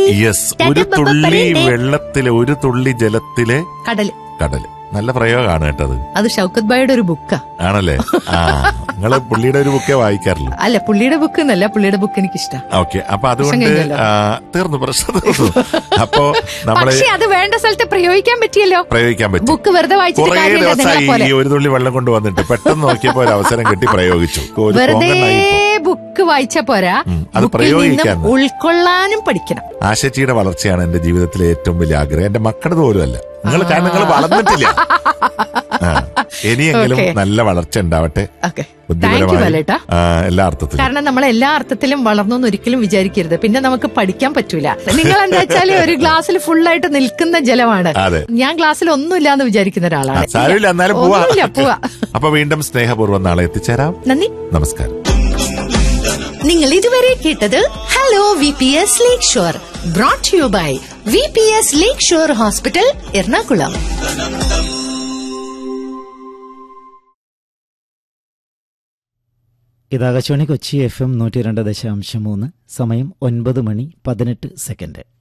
Yes ഒരു തുള്ളി വെള്ളത്തിലെ ഒരു തുള്ളി ജലത്തിലെ കടല് കടല് നല്ല പ്രയോഗമാണ് കേട്ടത് അത് ഷൗക്കത്ത് ബായുടെ ഒരു ബുക്കാ ആണല്ലേ ആ നിങ്ങള് പുള്ളിയുടെ ഒരു ബുക്കേ വായിക്കാറുള്ളൂ അല്ല പുള്ളിയുടെ ബുക്ക് എന്നല്ല പുള്ളിയുടെ ബുക്ക് എനിക്ക് ഇഷ്ടം ഓക്കെ അപ്പൊ അതുകൊണ്ട് കഴിഞ്ഞല്ലോ. ആ, തീർന്നു പ്രശ്നം തീർന്നു അപ്പൊ നമ്മള് പക്ഷെ അത് വേണ്ട സ്ഥലത്ത് പ്രയോഗിക്കാൻ പറ്റിയല്ലോ പ്രയോഗിക്കാൻ പറ്റും ബുക്ക് വെറുതെ വായിച്ചിട്ട് കുറെ കാര്യമില്ല നിങ്ങളെ ദിവസമായി പോലെ ഈ ഒരു തുള്ളി വെള്ളം കൊണ്ട് വന്നിട്ട് പെട്ടെന്ന് നോക്കിയപ്പോ ഒരു അവസരം കിട്ടി പ്രയോഗിച്ചു ഒരു വെറുതെ കോങ്കണ്ണായി ഇപ്പോ. ബുക്ക് വായിച്ച പോരാ ഉം, അത് ബുക്കിൽ പ്രയോഗിക്കാൻ. നിന്നും ഉൾക്കൊള്ളാനും പഠിക്കണം ആശച്ചിയുടെ വളർച്ചയാണ് എന്റെ ജീവിതത്തിലെ ഏറ്റവും വലിയ ആഗ്രഹം എന്റെ മക്കളുടെ പോലും അല്ല നിങ്ങൾ കാരണം നിങ്ങൾ വളർന്നിട്ടില്ല ആ, ഇനിയെങ്കിലും Okay. നല്ല വളർച്ച ഉണ്ടാവട്ടെ ഓക്കെ താങ്ക് യു ബുദ്ധിപരമായി വലേട്ടാ ആ, എല്ലാ അർത്ഥത്തിലും കാരണം നമ്മൾ എല്ലാ അർത്ഥത്തിലും വളർന്നു ഒരിക്കലും വിചാരിക്കരുത് പിന്നെ നമുക്ക് പഠിക്കാൻ പറ്റൂല നിങ്ങൾ എന്താ വെച്ചാല് ഒരു ഗ്ലാസ്സിൽ ഫുൾ ആയിട്ട് നിൽക്കുന്ന ജലമാണ് അതെ ഞാൻ ഗ്ലാസ്സിൽ ഒന്നുമില്ല എന്ന് വിചാരിക്കുന്ന ആ, ഒരാളാണ് സാരമില്ല എന്നാലും പോവാ ഒന്നുമില്ല പോവാ അപ്പൊ വീണ്ടും സ്നേഹപൂർവ്വം നാളെ എത്തിച്ചേരാം നന്ദി നമസ്കാരം നിങ്ങൾ ഇതുവരെ കേട്ടത് hello V P S lake shore brought you by V P S lake shore hospital Ernakulam ഇത് ആകാശവാണി കൊച്ചി എഫ് എം നൂറ്റി രണ്ട് ദശാംശം മൂന്ന് സമയം ഒൻപത് മണി പതിനെട്ട് സെക്കൻഡ്